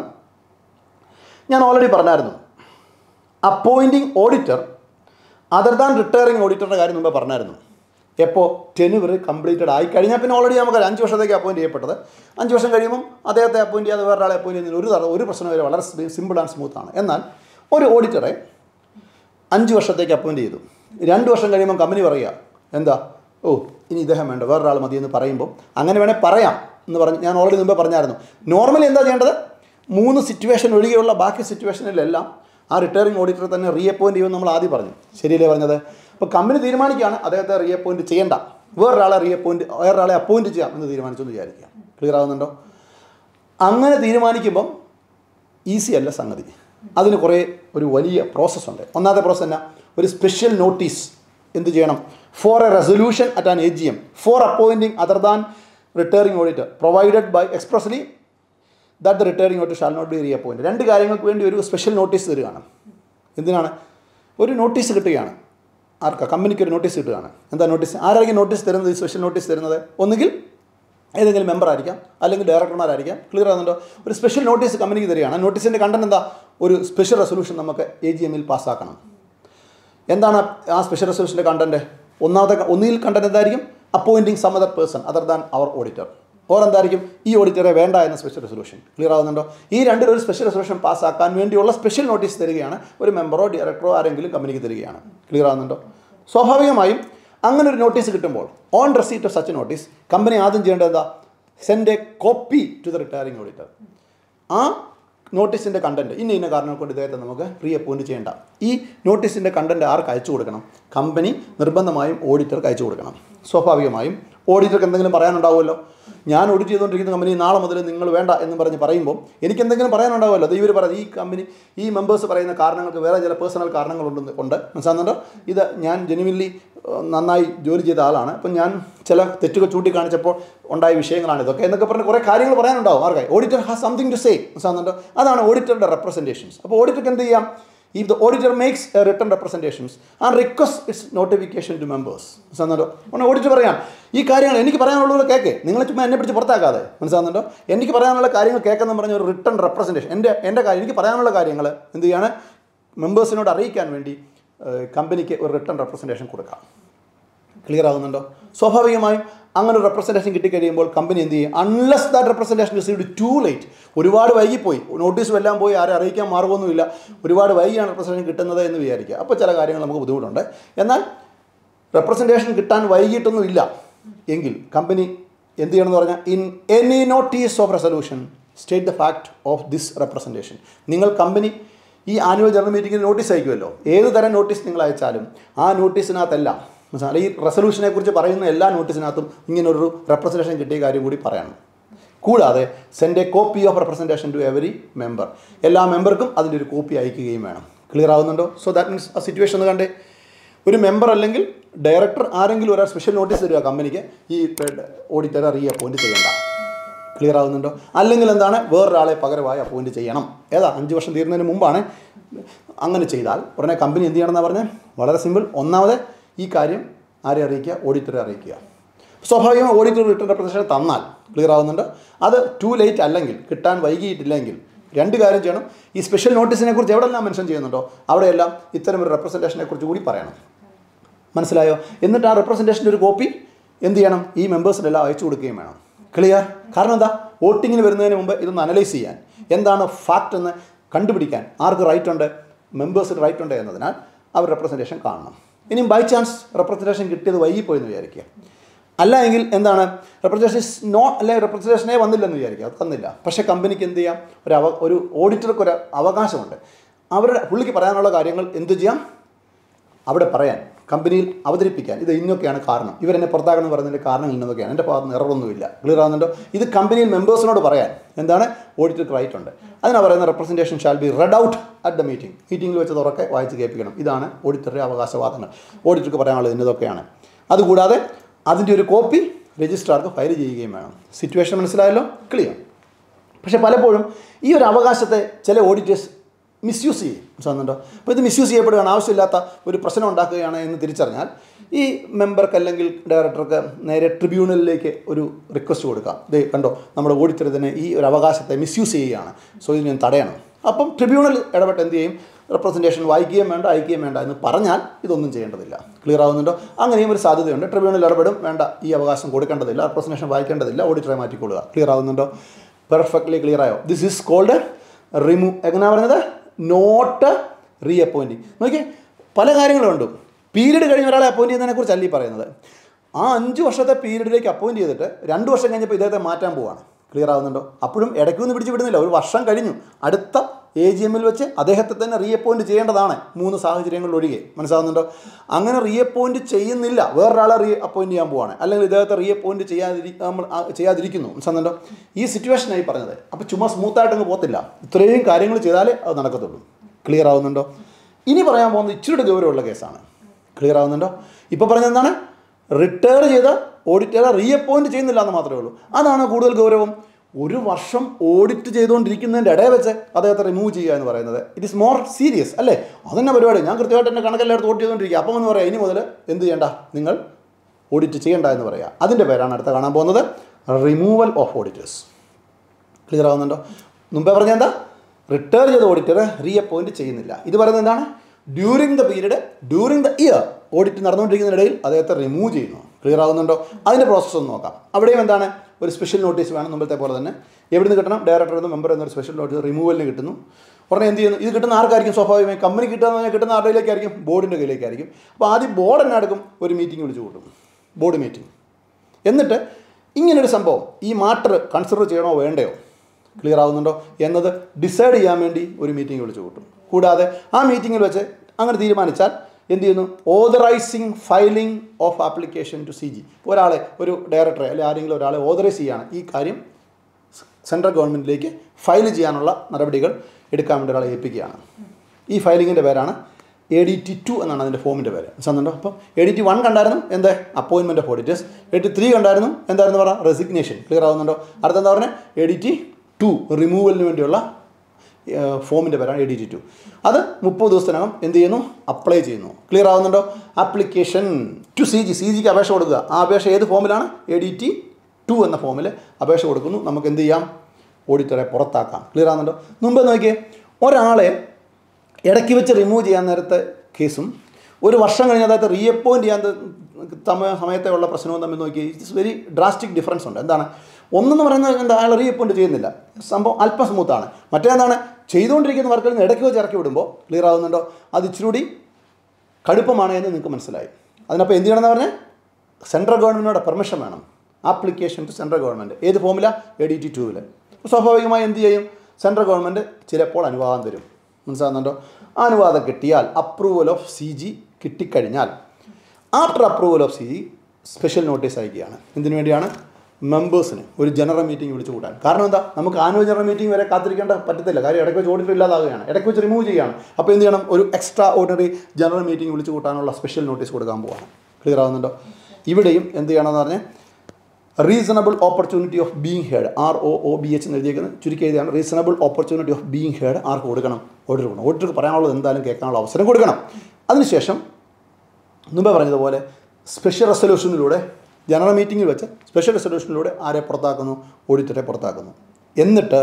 Speaker 1: ഞാൻ ഓൾറെഡി പറഞ്ഞായിരുന്നു appointing auditor other than retiring ഓഡിറ്ററുടെ കാര്യം മുമ്പേ പറഞ്ഞായിരുന്നു എപ്പോൾ ടെനുവർ കംപ്ലീറ്റഡ് ആയി കഴിഞ്ഞാൽ പിന്നെ ഓൾറെഡി നമുക്ക് അഞ്ച് വർഷത്തേക്ക് അപ്പോയിൻറ്റ് ചെയ്യപ്പെട്ടത് അഞ്ച് വർഷം കഴിയുമ്പം അദ്ദേഹത്തെ അപ്പോയിൻറ്റ് ചെയ്യാതെ വേറൊരാളെ അപ്പോയിൻറ്റ് ചെയ്യുന്നതിന് ഒരു തട- ഒരു പ്രശ്നം വരെ വളരെ സിമ്പിൾ ആൻഡ് സ്മൂത്ത് ആണ് എന്നാൽ ഒരു ഓഡിറ്ററെ അഞ്ച് വർഷത്തേക്ക് അപ്പോയിൻറ്റ് ചെയ്തു രണ്ട് വർഷം കഴിയുമ്പോൾ കമ്പനി പറയുക എന്താ ഓ ഇനി ഇദ്ദേഹം വേണ്ട വേറൊരാൾ മതി എന്ന് പറയുമ്പോൾ അങ്ങനെ വേണേൽ പറയാം എന്ന് പറഞ്ഞ് ഞാൻ ഓൾറെഡി മുമ്പേ പറഞ്ഞായിരുന്നു നോർമലി എന്താ ചെയ്യേണ്ടത് മൂന്ന് സിറ്റുവേഷൻ ഒഴികെയുള്ള ബാക്കി സിറ്റുവേഷനിലെല്ലാം ആ റിട്ടയറിംഗ് ഓഡിറ്ററെ തന്നെ റീ അപ്പോയിൻറ്റ് ചെയ്യുമെന്ന് നമ്മൾ ആദ്യം പറഞ്ഞു ശരിയല്ലേ പറഞ്ഞത് അപ്പോൾ കമ്പനി തീരുമാനിക്കുകയാണ് അദ്ദേഹത്തെ റീ അപ്പോയിൻറ്റ് ചെയ്യേണ്ട വേറൊരാളെ റീ അപ്പോയിൻറ്റ് വേറൊരാളെ അപ്പോയിൻറ്റ് ചെയ്യാം എന്ന് തീരുമാനിച്ചു എന്ന് വിചാരിക്കുക ക്ലിയർ ആകുന്നുണ്ടോ അങ്ങനെ തീരുമാനിക്കുമ്പം ഈസി അല്ല സംഗതി അതിന് കുറേ ഒരു വലിയ പ്രോസസ്സുണ്ട് ഒന്നാമത്തെ പ്രോസസ്സ് എന്നാ ഒരു സ്പെഷ്യൽ നോട്ടീസ് എന്ത് ചെയ്യണം for a resolution at an A G M for appointing other than retiring auditor provided by expressly that the retiring auditor shall not be reappoint രണ്ട് കാര്യങ്ങൾക്ക് വേണ്ടി ഒരു സ്പെഷ്യൽ നോട്ടീസ് തരികയാണ് എന്തിനാണ് ഒരു നോട്ടീസ് കിട്ടുകയാണ് ആർക്കാ കമ്പനിക്ക് ഒരു നോട്ടീസ് കിട്ടുകയാണ് എന്താ നോട്ടീസ് ആരായിരിക്കും നോട്ടീസ് തരുന്നത് ഈ സ്പെഷ്യൽ നോട്ടീസ് തരുന്നത് ഒന്നുകിൽ ഏതെങ്കിലും മെമ്പർ ആയിരിക്കാം അല്ലെങ്കിൽ ഡയറക്ടർമാരായിരിക്കാം ക്ലിയർ ആകുന്നുണ്ടോ ഒരു സ്പെഷ്യൽ നോട്ടീസ് കമ്പനിക്ക് തരികയാണ് നോട്ടീസിൻ്റെ കണ്ടന്റ് എന്താ ഒരു സ്പെഷ്യൽ റെസൊല്യൂഷൻ നമുക്ക് എ ജി എമ്മിൽ പാസ്സാക്കണം എന്താണ് ആ സ്പെഷ്യൽ റെസൊല്യൂഷൻ്റെ കണ്ടന്റ് ഒന്നാമത്തെ ഒന്നിൽ കണ്ടന്റ് എന്തായിരിക്കും appointing some other person other than അവർ ഓഡിറ്റർ ഓർ എന്തായിരിക്കും ഈ ഓഡിറ്ററെ വേണ്ട എന്ന സ്പെഷ്യൽ റെസൊല്യൂഷൻ ക്ലിയർ ആകുന്നുണ്ടോ ഈ രണ്ടിലും ഒരു സ്പെഷ്യൽ റെസൊല്യൂഷൻ പാസ്സാക്കാൻ വേണ്ടിയുള്ള സ്പെഷ്യൽ നോട്ടീസ് തരികയാണ് ഒരു മെമ്പറോ ഡയറക്ടറോ ആരെങ്കിലും കമ്പനിക്ക് തരികയാണ് ക്ലിയർ ആകുന്നുണ്ടോ സ്വാഭാവികമായും അങ്ങനെ ഒരു നോട്ടീസ് കിട്ടുമ്പോൾ on receipt of such notice company ആദ്യം ചെയ്യേണ്ടത് എന്താ send a copy to the retiring auditor ആ നോട്ടീസിൻ്റെ കണ്ടന്റ് ഇന്ന ഇന്ന കാരണങ്ങൾ കൊണ്ട് ഇദ്ദേഹത്തെ നമുക്ക് റീ അപ്പോയിൻറ്റ് ചെയ്യേണ്ട ഈ നോട്ടീസിൻ്റെ കണ്ടന്റ് ആർക്ക് അയച്ചു കൊടുക്കണം കമ്പനി നിർബന്ധമായും ഓഡിറ്റർക്ക് അയച്ചു കൊടുക്കണം സ്വാഭാവികമായും ഓഡിറ്റർക്ക് എന്തെങ്കിലും പറയാനുണ്ടാവുമല്ലോ ഞാൻ ഓഡിറ്റ് ചെയ്തുകൊണ്ടിരിക്കുന്ന കമ്പനി നാളെ മുതൽ നിങ്ങൾ വേണ്ട എന്ന് പറഞ്ഞ് പറയുമ്പോൾ എനിക്ക് എന്തെങ്കിലും പറയാനുണ്ടാവുമല്ലോ അത് ഇവർ പറയുന്നത് ഈ കമ്പനി ഈ മെമ്പേഴ്സ് പറയുന്ന കാരണങ്ങൾക്ക് വേറെ ചില പേഴ്സണൽ കാരണങ്ങളുണ്ട് ഉണ്ട് മനസ്സിലാകുന്നുണ്ടോ ഇത് ഞാൻ ജെനുവിൻലി നന്നായി ജോലി ചെയ്ത ആളാണ് അപ്പം ഞാൻ ചില തെറ്റുകൾ ചൂണ്ടിക്കാണിച്ചപ്പോൾ ഉണ്ടായ വിഷയങ്ങളാണ് ഇതൊക്കെ എന്നൊക്കെ പറഞ്ഞ് കുറേ കാര്യങ്ങൾ പറയാനുണ്ടാവും ആർക്കായി auditor has something to say മനസ്സിലാകുന്നുണ്ടോ അതാണ് ഓഡിറ്ററുടെ റെപ്രസെൻറ്റേഷൻസ് അപ്പോൾ ഓഡിറ്റർക്ക് എന്ത് ചെയ്യാം if the auditor makes a written representations and requests its notification to members മനസ്സിലാകുന്നുണ്ടോ ഉടനെ ഓഡിറ്റർ പറയാം ഈ കാര്യങ്ങൾ എനിക്ക് പറയാനുള്ളത് കേൾക്ക് നിങ്ങൾ ചുമ്മാ എന്നെ പിടിച്ച് പുറത്താക്കാതെ മനസ്സിലാകുന്നുണ്ടോ എനിക്ക് പറയാനുള്ള കാര്യങ്ങൾ കേൾക്കെന്ന് പറഞ്ഞ ഒരു റിട്ടേൺ റെപ്രസെൻറ്റേഷൻ എൻ്റെ എൻ്റെ കാര്യം എനിക്ക് പറയാനുള്ള കാര്യങ്ങൾ എന്ത് ചെയ്യാണ് മെമ്പേഴ്സിനോട് അറിയിക്കാൻ വേണ്ടി ഏഹ്, കമ്പനിക്ക് ഒരു റിട്ടേൺ റെപ്രസെൻറ്റേഷൻ കൊടുക്കാം ക്ലിയർ ആകുന്നുണ്ടോ സ്വാഭാവികമായും അങ്ങനെ ഒരു റെപ്രസെൻറ്റേഷൻ കിട്ടിക്കഴിയുമ്പോൾ കമ്പനി എന്ത് ചെയ്യും unless that representation received too late ഒരുപാട് വൈകിപ്പോയി നോട്ടീസും എല്ലാം പോയി ആരെ അറിയിക്കാൻ മാർഗമൊന്നുമില്ല ഒരുപാട് വൈകിയാണ് റെപ്രസെൻറ്റേഷൻ കിട്ടുന്നത് എന്ന് വിചാരിക്കുക അപ്പോൾ ചില കാര്യങ്ങൾ നമുക്ക് ബുദ്ധിമുട്ടുണ്ട് എന്നാൽ റെപ്രസെൻറ്റേഷൻ കിട്ടാൻ വൈകിട്ടൊന്നും ഇല്ല എങ്കിൽ കമ്പനി എന്ത് ചെയ്യണമെന്ന് പറഞ്ഞാൽ in any notice of resolution state the fact of this representation നിങ്ങൾ കമ്പനി ഈ ആനുവൽ ജനറൽ മീറ്റിംഗിന് നോട്ടീസ് അയക്കുമല്ലോ ഏത് തരം നോട്ടീസ് നിങ്ങൾ അയച്ചാലും ആ നോട്ടീസിനകത്തെല്ലാം മനസ്സിലായി ഈ റെസൊല്യൂഷനെ കുറിച്ച് പറയുന്ന എല്ലാ നോട്ടീസിനകത്തും ഇങ്ങനൊരു റെപ്രസെൻറ്റേഷൻ കിട്ടിയ കാര്യം കൂടി പറയണം കൂടാതെ send a copy of representation to every member എല്ലാ മെമ്പർക്കും അതിൻ്റെ ഒരു കോപ്പി അയക്കുകയും വേണം ക്ലിയർ ആവുന്നുണ്ടോ സോ ദാറ്റ് മീൻസ് ആ സിറ്റുവേഷൻ ഒന്ന് കണ്ടേ ഒരു മെമ്പർ അല്ലെങ്കിൽ ഡയറക്ടർ ആരെങ്കിലും ഒരാൾ സ്പെഷ്യൽ നോട്ടീസ് തരിക കമ്പനിക്ക് ഈ ഓഡിറ്ററെ റീ അപ്പോയിൻറ്റ് ചെയ്യേണ്ട ക്ലിയർ ആവുന്നുണ്ടോ അല്ലെങ്കിൽ എന്താണ് വേറൊരാളെ പകരമായി അപ്പോയിൻറ്റ് ചെയ്യണം ഏതാ അഞ്ച് വർഷം തീരുന്നതിന് മുമ്പാണ് അങ്ങനെ ചെയ്താൽ ഉടനെ കമ്പനി എന്ത് ചെയ്യണമെന്നാണ് പറഞ്ഞത് വളരെ സിമ്പിൾ ഒന്നാമത് ഈ കാര്യം ആരെ അറിയിക്കുക ഓഡിറ്ററെ അറിയിക്കുക സ്വാഭാവികമായി ഓഡിറ്റർ റിട്ടേൺ റെപ്രസെൻറ്റേഷൻ തന്നാൽ ക്ലിയർ ആവുന്നുണ്ട് അത് ടു ലേറ്റ് അല്ലെങ്കിൽ കിട്ടാൻ വൈകിയിട്ടില്ലെങ്കിൽ രണ്ട് കാര്യം ചെയ്യണം ഈ സ്പെഷ്യൽ നോട്ടീസിനെ കുറിച്ച് എവിടെല്ലാം മെൻഷൻ ചെയ്യുന്നുണ്ടോ അവിടെയെല്ലാം ഇത്തരം ഒരു റെപ്രസെൻറ്റേഷനെ കുറിച്ച് കൂടി പറയണം മനസ്സിലായോ എന്നിട്ട് ആ റെപ്രസെൻറ്റേഷൻ്റെ ഒരു കോപ്പി എന്ത് ചെയ്യണം ഈ മെമ്പേഴ്സിനെല്ലാം അയച്ചു കൊടുക്കുകയും വേണം ക്ലിയർ കാരണം എന്താ വോട്ടിങ്ങിന് വരുന്നതിന് മുമ്പ് ഇതൊന്ന് അനലൈസ് ചെയ്യാൻ എന്താണ് ഫാക്റ്റ് എന്ന് കണ്ടുപിടിക്കാൻ ആർക്ക് റൈറ്റ് ഉണ്ട് മെമ്പേഴ്സിന് റൈറ്റ് ഉണ്ട് എന്നതിനാൽ അവർ റെപ്രസെൻറ്റേഷൻ കാണണം ഇനിയും ബൈ ചാൻസ് റെപ്രസെൻറ്റേഷൻ കിട്ടിയത് വൈകിപ്പോയെന്ന് വിചാരിക്കുക അല്ല എങ്കിൽ എന്താണ് റെപ്രസെൻറ്റേഷൻ നോട്ട് അല്ലെങ്കിൽ റെപ്രസെൻറ്റേഷനേ വന്നില്ലെന്ന് വിചാരിക്കുക അത് തന്നില്ല പക്ഷേ കമ്പനിക്ക് എന്ത് ചെയ്യാം ഒരു അവ ഒരു ഓഡിറ്റർക്ക് ഒരു അവകാശമുണ്ട് അവരുടെ പുള്ളിക്ക് പറയാനുള്ള കാര്യങ്ങൾ എന്ത് ചെയ്യാം അവിടെ പറയാൻ കമ്പനിയിൽ അവതരിപ്പിക്കാൻ ഇത് ഇന്നൊക്കെയാണ് കാരണം ഇവരെന്നെ പുറത്താക്കണം എന്ന് പറയുന്നതിൻ്റെ കാരണം ഇന്നതൊക്കെയാണ് എൻ്റെ ഭാഗത്ത് നിന്ന് എററൊന്നുമില്ല ക്ലിയർ ആകുന്നുണ്ടോ ഇത് കമ്പനിയിൽ മെമ്പേഴ്സിനോട് പറയാൻ എന്താണ് ഓഡിറ്റർക്ക് റൈറ്റ് ഉണ്ട് അതിനാ പറയുന്ന representation shall be read out at the meeting മീറ്റിംഗിൽ വെച്ച് തുറക്കെ വായിച്ച് കേൾപ്പിക്കണം ഇതാണ് ഓഡിറ്ററുടെ അവകാശവാദങ്ങൾ ഓഡിറ്റർക്ക് പറയാനുള്ളത് ഇന്നതൊക്കെയാണ് അതുകൂടാതെ അതിൻ്റെ ഒരു കോപ്പി രജിസ്ട്രാർക്ക് ഫയൽ ചെയ്യുകയും വേണം സിറ്റുവേഷൻ മനസ്സിലായല്ലോ ക്ലിയർ പക്ഷേ പലപ്പോഴും ഈ ഒരു അവകാശത്തെ ചില ഓഡിറ്റേഴ്സ് മിസ്യൂസ് ചെയ്യും മനസ്സിലാകുന്നുണ്ടോ അപ്പോൾ ഇത് മിസ്യൂസ് ചെയ്യപ്പെടുകയാണ് ആവശ്യമില്ലാത്ത ഒരു പ്രശ്നം ഉണ്ടാക്കുകയാണ് എന്ന് തിരിച്ചറിഞ്ഞാൽ ഈ മെമ്പർക്ക് അല്ലെങ്കിൽ ഡയറക്ടർക്ക് നേരെ ട്രിബ്യൂണലിലേക്ക് ഒരു റിക്വസ്റ്റ് കൊടുക്കാം ഇത് കണ്ടോ നമ്മുടെ ഓഡിറ്റർ ഇതിനെ ഈ ഒരു അവകാശത്തെ മിസ്യൂസ് ചെയ്യുകയാണ് സോ ഇതിനെ ഞാൻ തടയണം അപ്പം ട്രിബ്യൂണൽ ഇടപെട്ട് എന്ത് ചെയ്യും റെപ്രസെൻറ്റേഷൻ വായിക്കുകയും വേണ്ട അയക്കുകയും വേണ്ട എന്ന് പറഞ്ഞാൽ ഇതൊന്നും ചെയ്യേണ്ടതില്ല ക്ലിയർ ആവുന്നുണ്ടോ അങ്ങനെയും ഒരു സാധ്യതയുണ്ട് ട്രിബ്യൂണൽ ഇടപെടും വേണ്ട ഈ അവകാശം കൊടുക്കേണ്ടതില്ല റെപ്രസെൻറ്റേഷൻ വായിക്കേണ്ടതില്ല ഓഡിറ്ററെ മാറ്റിക്കൊള്ളുക ക്ലിയർ ആവുന്നുണ്ടോ പെർഫെക്റ്റ്ലി ക്ലിയർ ആയോ ദിസ് ഈസ് കോൾഡ് റിമൂവ് എങ്ങനെയാണ് പറയുന്നത് നോട്ട് റീ അപ്പോയിൻറ്റിങ് നോക്കിയേ പല കാര്യങ്ങളുണ്ട് പീരീഡ് കഴിഞ്ഞ ഒരാളെ അപ്പോയിൻറ്റ് ചെയ്യുന്നതിനെ കുറിച്ചല്ല ഈ പറയുന്നത് ആ അഞ്ച് വർഷത്തെ പീരീഡിലേക്ക് അപ്പോയിൻറ്റ് ചെയ്തിട്ട് രണ്ട് വർഷം കഴിഞ്ഞപ്പോൾ ഇദ്ദേഹത്തെ മാറ്റാൻ പോവാണ് ക്ലിയർ ആവുന്നുണ്ടോ അപ്പോഴും ഇടയ്ക്കൊന്നും പിടിച്ച് വിടുന്നില്ല ഒരു വർഷം കഴിഞ്ഞു അടുത്ത എ ജി എമ്മിൽ വെച്ച് അദ്ദേഹത്തെ തന്നെ റീഅപ്പോയിൻറ്റ് ചെയ്യേണ്ടതാണ് മൂന്ന് സാഹചര്യങ്ങളിൽ ഒഴികെ മനസ്സിലാകുന്നുണ്ടോ അങ്ങനെ റീഅപ്പോയിൻറ്റ് ചെയ്യുന്നില്ല വേറൊരാളെ റീ അപ്പോയിൻറ്റ് ചെയ്യാൻ പോവാണ് അല്ലെങ്കിൽ ഇദ്ദേഹത്തെ റീഅപ്പോയിൻറ്റ് ചെയ്യാതിരി നമ്മൾ ആ, ചെയ്യാതിരിക്കുന്നു മനസ്സിലാകുന്നുണ്ടോ ഈ സിറ്റുവേഷനായി പറഞ്ഞത് അപ്പോൾ ചുമ്മാ സ്മൂത്തായിട്ടങ്ങ് പോകത്തില്ല ഇത്രയും കാര്യങ്ങൾ ചെയ്താലേ അത് നടക്കത്തുള്ളൂ ക്ലിയർ ആവുന്നുണ്ടോ ഇനി പറയാൻ പോകുന്നത് ഇച്ചിരി ഗൗരവമുള്ള കേസാണ് ക്ലിയർ ആവുന്നുണ്ടോ ഇപ്പോൾ പറഞ്ഞെന്താണ് റിട്ടയർ ചെയ്ത ഓഡിറ്ററെ റീഅപ്പോയിൻറ്റ് ചെയ്യുന്നില്ല എന്ന് മാത്രമേ ഉള്ളൂ അതാണ് കൂടുതൽ ഗൗരവം ഒരു വർഷം ഓഡിറ്റ് ചെയ്തുകൊണ്ടിരിക്കുന്നതിൻ്റെ ഇടയിൽ വെച്ച് അദ്ദേഹത്തെ റിമൂവ് ചെയ്യുക എന്ന് പറയുന്നത് ഇറ്റ് ഇസ് മോർ സീരിയസ് അല്ലേ അതന്നെ പരിപാടി ഞാൻ കൃത്യമായിട്ട് എൻ്റെ കണക്കെല്ലാം എടുത്ത് ഓഡിറ്റ് ചെയ്തുകൊണ്ടിരിക്കുക അപ്പം എന്ന് പറയാം ഇനി മുതൽ എന്ത് ചെയ്യണ്ട നിങ്ങൾ ഓഡിറ്റ് ചെയ്യണ്ട എന്ന് പറയുക അതിൻ്റെ പേരാണ് അടുത്ത കാണാൻ പോകുന്നത് റിമൂവൽ ഓഫ് ഓഡിറ്റേഴ്സ് ക്ലിയർ ആവുന്നുണ്ടോ മുമ്പേ പറഞ്ഞ എന്താ റിട്ടയർ ചെയ്ത ഓഡിറ്റർ റീഅപ്പോയിൻറ്റ് ചെയ്യുന്നില്ല ഇത് പറയുന്നത് എന്താണ് during the period during the year audit നടന്നുകൊണ്ടിരിക്കുന്നതിനിടയിൽ അദ്ദേഹത്തെ റിമൂവ് ചെയ്യുന്നു ക്ലിയർ ആവുന്നുണ്ടോ അതിൻ്റെ പ്രോസസ്സ് ഒന്ന് നോക്കാം അവിടെയും എന്താണ് ഒരു സ്പെഷ്യൽ നോട്ടീസ് വേണം മുമ്പത്തെ പോലെ തന്നെ എവിടെ നിന്ന് കിട്ടണം ഡയറക്ടർ എന്ന് മെമ്പർ എന്നൊരു സ്പെഷ്യൽ നോട്ടീസ് റിമൂവലിന് കിട്ടുന്നു ഉടനെ എന്ത് ചെയ്യുന്നു ഇത് കിട്ടുന്ന ആർക്കായിരിക്കും സ്വാഭാവികമായി കമ്പനി കിട്ടുക എന്ന് പറഞ്ഞാൽ കിട്ടുന്ന ആരുടെയിലേക്കായിരിക്കും ബോർഡിൻ്റെ കയ്യിലേക്കായിരിക്കും അപ്പോൾ ആദ്യം ബോർഡ് തന്നെ എടുക്കും ഒരു മീറ്റിംഗ് വിളിച്ചു കൂട്ടും ബോർഡ് മീറ്റിംഗ് എന്നിട്ട് ഇങ്ങനൊരു സംഭവം ഈ മാറ്റർ കൺസിഡർ ചെയ്യണോ വേണ്ടയോ ക്ലിയർ ആവുന്നുണ്ടോ എന്നത് ഡിസൈഡ് ചെയ്യാൻ വേണ്ടി ഒരു മീറ്റിംഗ് വിളിച്ചു കൂട്ടും കൂടാതെ ആ മീറ്റിങ്ങിൽ വെച്ച് അങ്ങനെ തീരുമാനിച്ചാൽ എന്ത് ചെയ്യുന്നു authorising filing of application to C G ഒരാളെ ഒരു ഡയറക്ടറെ അല്ലെങ്കിൽ ആരെങ്കിലും ഒരാളെ ഓതറൈസ് ചെയ്യാണ് ഈ കാര്യം സെൻട്രൽ ഗവൺമെൻറ്റിലേക്ക് ഫയൽ ചെയ്യാനുള്ള നടപടികൾ എടുക്കാൻ വേണ്ടി ഒരാളെ ഏൽപ്പിക്കുകയാണ് ഈ ഫയലിങ്ങിൻ്റെ പേരാണ് എ ഡി ടി ടു എന്നാണ് അതിൻ്റെ ഫോമിൻ്റെ പേര് മനസ്സിലുണ്ടോ അപ്പം എ ഡി ടി വൺ കണ്ടായിരുന്നു എന്താ appointment of auditors A T three കണ്ടായിരുന്നു എന്തായിരുന്നു പറയാം റെസിഗ്നേഷൻ ക്ലിയർ ആവുന്നുണ്ടോ അടുത്ത എന്താ പറഞ്ഞാൽ എ ഡി ടി ടു റിമൂവലിന് വേണ്ടിയുള്ള ഫോമിൻ്റെ പേരാണ് എ ഡി ടി ടു അത് മുപ്പത് ദിവസത്തിനകം എന്ത് ചെയ്യുന്നു അപ്ലൈ ചെയ്യുന്നു ക്ലിയർ ആവുന്നുണ്ടോ application to C G C ജിക്ക് അപേക്ഷ കൊടുക്കുക ആ അപേക്ഷ ഏത് ഫോമിലാണ് എ ഡി ടി ടു എന്ന ഫോമിൽ അപേക്ഷ കൊടുക്കുന്നു നമുക്ക് എന്ത് ചെയ്യാം ഓഡിറ്ററെ പുറത്താക്കാം ക്ലിയർ ആവുന്നുണ്ടോ മുമ്പ് നോക്കിയേ ഒരാളെ ഇടയ്ക്ക് വെച്ച് റിമൂവ് ചെയ്യാൻ നേരത്തെ കേസും ഒരു വർഷം കഴിഞ്ഞ് അദ്ദേഹത്തെ റീഅപ്പോയിൻറ്റ് ചെയ്യാൻ തമ്മ സമയത്തെ ഉള്ള പ്രശ്നവും തമ്മിൽ നോക്കി ഇറ്റ്സ് വെരി ഡ്രാസ്റ്റിക് ഡിഫറൻസ് ഉണ്ട് എന്താണ് ഒന്നെന്ന് പറയുന്നത് എന്താ അയാൾ റീഅപ്പോയിൻറ്റ് ചെയ്യുന്നില്ല സംഭവം അല്പം സ്മൂത്താണ് മറ്റേതാണ് ചെയ്തുകൊണ്ടിരിക്കുന്ന വർക്കിൽ നിന്ന് ഇടയ്ക്ക് വെച്ച് ഇറക്കി വിടുമ്പോൾ ക്ലിയർ ആവുന്നുണ്ടോ അത് ഇച്ചിരി കൂടി കടുപ്പമാണ് എന്ന് നിങ്ങൾക്ക് മനസ്സിലായി അതിനപ്പോൾ എന്ത് ചെയ്യണമെന്ന് പറഞ്ഞാൽ സെൻട്രൽ ഗവൺമെൻറ്റിനോട് പെർമിഷൻ വേണം ആപ്ലിക്കേഷൻ ടു സെൻട്രൽ ഗവൺമെൻറ് ഏത് ഫോമിലാണ് എ ഡി ടി ടുവിൽ സ്വാഭാവികമായി എന്ത് ചെയ്യും സെൻട്രൽ ഗവൺമെൻറ് ചിലപ്പോൾ അനുവാദം തരും മനസ്സിലാകുന്നുണ്ടോ ആ അനുവാദം കിട്ടിയാൽ അപ്രൂവൽ ഓഫ് സി ജി കിട്ടിക്കഴിഞ്ഞാൽ after approval of C G special notice അയക്കുകയാണ് എന്തിനു വേണ്ടിയാണ് മെമ്പേഴ്സിന് ഒരു ജനറൽ മീറ്റിംഗ് വിളിച്ചു കൂട്ടാൻ കാരണം എന്താ നമുക്ക് ആനുവൽ ജനറൽ മീറ്റിംഗ് വരെ കാത്തിരിക്കേണ്ട പറ്റത്തില്ല കാര്യം ഇടയ്ക്ക് വെച്ച് ഓഡിറ്റ് ഇല്ലാതാവുകയാണ് ഇടയ്ക്ക് വെച്ച് റിമൂവ് ചെയ്യുകയാണ് അപ്പോൾ എന്ത് ചെയ്യണം ഒരു എക്സ്ട്രാ ഓർഡിനറി ജനറൽ മീറ്റിംഗ് വിളിച്ചു കൂട്ടാനുള്ള സ്പെഷ്യൽ നോട്ടീസ് കൊടുക്കാൻ പോവാണ് ക്ലിയർ ആവുന്നുണ്ടോ ഇവിടെയും എന്ത് ചെയ്യണമെന്ന് പറഞ്ഞാൽ reasonable opportunity of being heard R O O B H എന്ന് എഴുതിയേക്കുന്നത് ചുരുക്കി എഴുതിയാണ് reasonable opportunity of being heard ആർക്ക് കൊടുക്കണം ഓഡിറ്റർ കൊടുക്കണം ഓഡിറ്റർക്ക് പറയാനുള്ളത് എന്തായാലും കേൾക്കാനുള്ള അവസരം കൊടുക്കണം അതിനുശേഷം മുമ്പേ പറഞ്ഞതുപോലെ സ്പെഷ്യൽ റെസൊല്യൂഷനിലൂടെ ജനറൽ മീറ്റിങ്ങിൽ വെച്ച് സ്പെഷ്യൽ റെസൊല്യൂഷനിലൂടെ ആരെ പുറത്താക്കുന്നു ഓഡിറ്ററെ പുറത്താക്കുന്നു എന്നിട്ട്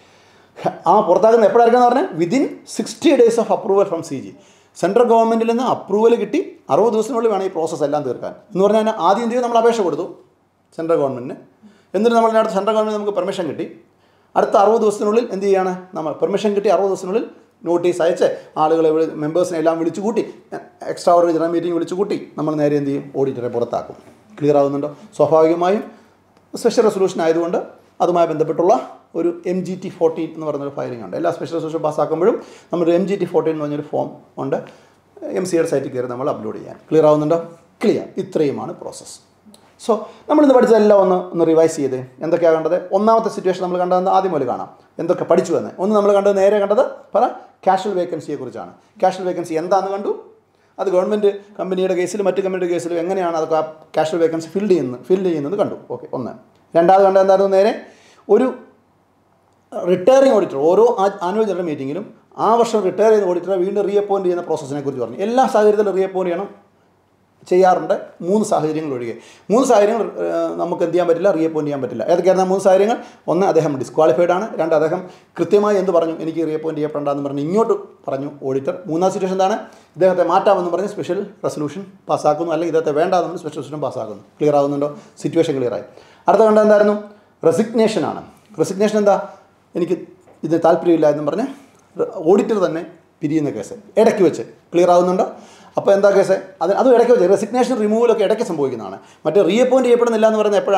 Speaker 1: ആ പുറത്താക്കുന്ന എപ്പോഴായിരിക്കും പറഞ്ഞാൽ within sixty days of approval from C G central ഗവൺമെൻറ്റിൽ നിന്ന് അപ്രൂവൽ കിട്ടി അറുപത് ദിവസത്തിനുള്ളിൽ വേണം ഈ പ്രോസസ്സ് എല്ലാം തീർക്കാൻ എന്ന് പറഞ്ഞാൽ ആദ്യം എന്ത് ചെയ്യും നമ്മൾ അപേക്ഷ കൊടുത്തു സെൻട്രൽ ഗവൺമെൻറ്റിന് എന്നിട്ട് നമ്മൾ അടുത്ത സെൻട്രൽ ഗവൺമെൻറ് നമുക്ക് പെർമിഷൻ കിട്ടി അടുത്ത അറുപത് ദിവസത്തിനുള്ളിൽ എന്ത് ചെയ്യാണ് നമ്മൾ പെർമിഷൻ കിട്ടി അറുപത് ദിവസത്തിനുള്ളിൽ നോട്ടീസ് അയച്ച് ആളുകളെ വിളി മെമ്പേഴ്സിനെ എല്ലാം വിളിച്ചു കൂട്ടി എക്സ്ട്രാ ഓർഡിനറി ജനറൽ മീറ്റിംഗ് വിളിച്ചു കൂട്ടി നമ്മൾ നേരെ എന്ത് ചെയ്യും ഓഡിറ്ററെ പുറത്താക്കും ക്ലിയർ ആവുന്നുണ്ടോ സ്വാഭാവികമായും സ്പെഷ്യൽ റെസൊല്യൂഷൻ ആയതുകൊണ്ട് അതുമായി ബന്ധപ്പെട്ടുള്ള ഒരു എം ജി ടി ഫോർട്ടീൻ എന്ന് പറയുന്നൊരു ഫയലിംഗ് ഉണ്ട് എല്ലാ സ്പെഷ്യൽ റെസൊല്യൂഷൻ പാസ്സാക്കുമ്പോഴും നമ്മൾ എം ജി ടി ഫോർട്ടീൻ എന്ന് പറഞ്ഞൊരു ഫോം ഉണ്ട് എം സിയുടെ സൈറ്റിൽ കയറി നമ്മൾ അപ്ലോഡ് ചെയ്യാൻ ക്ലിയർ ആവുന്നുണ്ടോ ക്ലിയർ ഇത്രയുമാണ് പ്രോസസ്സ് സോ നമ്മളിന്ന് പഠിച്ചതെല്ലാം ഒന്ന് ഒന്ന് റിവൈസ് ചെയ്ത് എന്തൊക്കെയാണ് കണ്ടത് ഒന്നാമത്തെ സിറ്റുവേഷൻ നമ്മൾ കണ്ടതെന്ന് ആദ്യം മുതൽ കാണാം എന്തൊക്കെ പഠിച്ചു എന്ന് ഒന്ന് നമ്മൾ കണ്ടത് നേരെ കണ്ടത് പറ കാഷ്വൽ വേക്കൻസിയെ കുറിച്ചാണ് കാഷ്വൽ വേക്കൻസി എന്താണെന്ന് കണ്ടു അത് ഗവൺമെൻറ് കമ്പനിയുടെ കേസിലും മറ്റ് കമ്പനിയുടെ കേസിലും എങ്ങനെയാണ് അത് കാഷ്വൽ വേക്കൻസി ഫിൽ ചെയ്യുന്നത് ഫിൽ ചെയ്യുന്നത് കണ്ടു ഓക്കെ ഒന്ന് രണ്ടാമത് കണ്ടത് എന്തായിരുന്നു നേരെ ഒരു റിട്ടയറിംഗ് ഓഡിറ്റർ ഓരോ ആനുവൽ ജനറൽ മീറ്റിങ്ങിലും ആ വർഷം റിട്ടയർ ചെയ്യുന്ന ഓഡിറ്ററെ വീണ്ടും റീഅപ്പോയിൻറ്റ് ചെയ്യുന്ന പ്രോസസ്സിനെ കുറിച്ച് പറഞ്ഞു എല്ലാ സാഹചര്യത്തിലും റീഅപ്പോയിൻറ്റ് ചെയ്യണം ചെയ്യാറുണ്ട് മൂന്ന് സാഹചര്യങ്ങൾ ഒഴികെ മൂന്ന് സാഹചര്യങ്ങൾ ഏഹ്, നമുക്ക് എന്ത് ചെയ്യാൻ പറ്റില്ല റീഅപ്പോയിൻറ്റ് ചെയ്യാൻ പറ്റില്ല ഏതൊക്കെയായിരുന്നു ആ മൂന്ന് സാഹചര്യങ്ങൾ ഒന്ന് അദ്ദേഹം ഡിസ്ക്വാളിഫൈഡ് ആണ് രണ്ട് അദ്ദേഹം കൃത്യമായി എന്ത് പറഞ്ഞു എനിക്ക് റീഅപ്പോയിൻറ്റ് ചെയ്യപ്പെടേണ്ടെന്ന് പറഞ്ഞ് ഇങ്ങോട്ട് പറഞ്ഞു ഓഡിറ്റർ മൂന്നാം സിറ്റുവേഷൻ എന്താണ് ഇദ്ദേഹത്തെ മാറ്റാമെന്ന് പറഞ്ഞ് സ്പെഷ്യൽ റെസൊല്യൂഷൻ പാസ്സാക്കുന്നു അല്ലെങ്കിൽ ഇദ്ദേഹത്തെ വേണ്ടാന്ന് സ്പെഷ്യൽ റെസൊല്യൂഷൻ പാസ്സാക്കുന്നു ക്ലിയർ ആവുന്നുണ്ടോ സിറ്റുവേഷൻ ക്ലിയർ ആയി അടുത്ത കണ്ട എന്തായിരുന്നു റെസിഗ്നേഷൻ ആണ് റെസിഗ്നേഷൻ എന്താ എനിക്ക് ഇതിന് താല്പര്യമില്ല എന്ന് പറഞ്ഞ് ഓഡിറ്റർ തന്നെ പിരിയുന്ന കേസ് ഇടയ്ക്ക് വെച്ച് ക്ലിയർ ആവുന്നുണ്ടോ അപ്പോൾ എന്താ കേസ് അത് അതും ഇടയ്ക്ക് വെച്ച് റെസിഗ്നേഷൻ റിമൂവലൊക്കെ ഇടയ്ക്ക് സംഭവിക്കുന്നതാണ് മറ്റേ റീഅപ്പോയിൻറ്റ് ചെയ്യപ്പെടുന്നില്ല എന്ന് പറയുന്നത് എപ്പോഴാണ്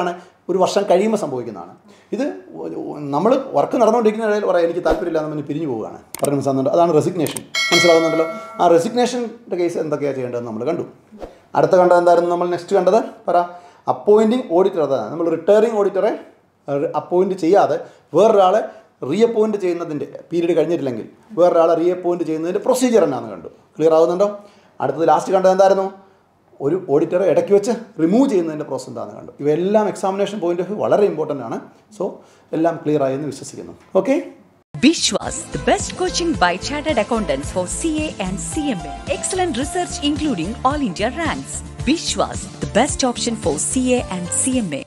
Speaker 1: ഒരു വർഷം കഴിയുമ്പോൾ സംഭവിക്കുന്നതാണ് ഇത് നമ്മൾ വർക്ക് നടന്നുകൊണ്ടിരിക്കുന്ന ഇടയിൽ പറയാം എനിക്ക് താല്പര്യമില്ല എന്ന് പറഞ്ഞ് പിരിഞ്ഞു പോവുകയാണ് പറഞ്ഞു മനസ്സിലാകുന്നുണ്ട് അതാണ് റെസിഗ്നേഷൻ മനസ്സിലാകുന്നുണ്ടല്ലോ ആ റെസിഗ്നേഷൻ്റെ കേസ് എന്തൊക്കെയാണ് ചെയ്യേണ്ടതെന്ന് നമ്മൾ കണ്ടു അടുത്ത കണ്ടത് എന്തായിരുന്നു നമ്മൾ നെക്സ്റ്റ് കണ്ടത് പറ അപ്പോയിൻറ്റിങ് ഓഡിറ്റർ അതാണ് നമ്മൾ റിട്ടയറിംഗ് ഓഡിറ്ററെ അപ്പോയിൻറ്റ് ചെയ്യാതെ വേറൊരാളെ റീ അപ്പോയിൻറ്റ് ചെയ്യുന്നതിൻ്റെ പീരീഡ് കഴിഞ്ഞിട്ടില്ലെങ്കിൽ വേറൊരാളെ റീ അപ്പോയിൻറ്റ് ചെയ്യുന്നതിൻ്റെ പ്രൊസീജിയർ എന്നാണ് കണ്ടു ക്ലിയർ ആകുന്നുണ്ടോ അടുത്തത് ലാസ്റ്റ് കണ്ടത് എന്തായിരുന്നു ഒരു ഓഡിറ്ററെ ഇടയ്ക്ക് വെച്ച് റിമൂവ് ചെയ്യുന്നതിൻ്റെ പ്രോസസ് എന്താണെന്ന് കണ്ടു ഇവയെല്ലാം എക്സാമിനേഷൻ പോയിന്റ് ഓഫ് വ്യൂ വളരെ ഇമ്പോർട്ടൻ്റ് ആണ് സോ എല്ലാം ക്ലിയർ ആയി എന്ന് വിശ്വസിക്കുന്നു okay
Speaker 2: Bishwas, the best coaching by chartered accountants for CA and CMA. Excellent research including all India ranks. Bishwas, the best option for CA and CMA.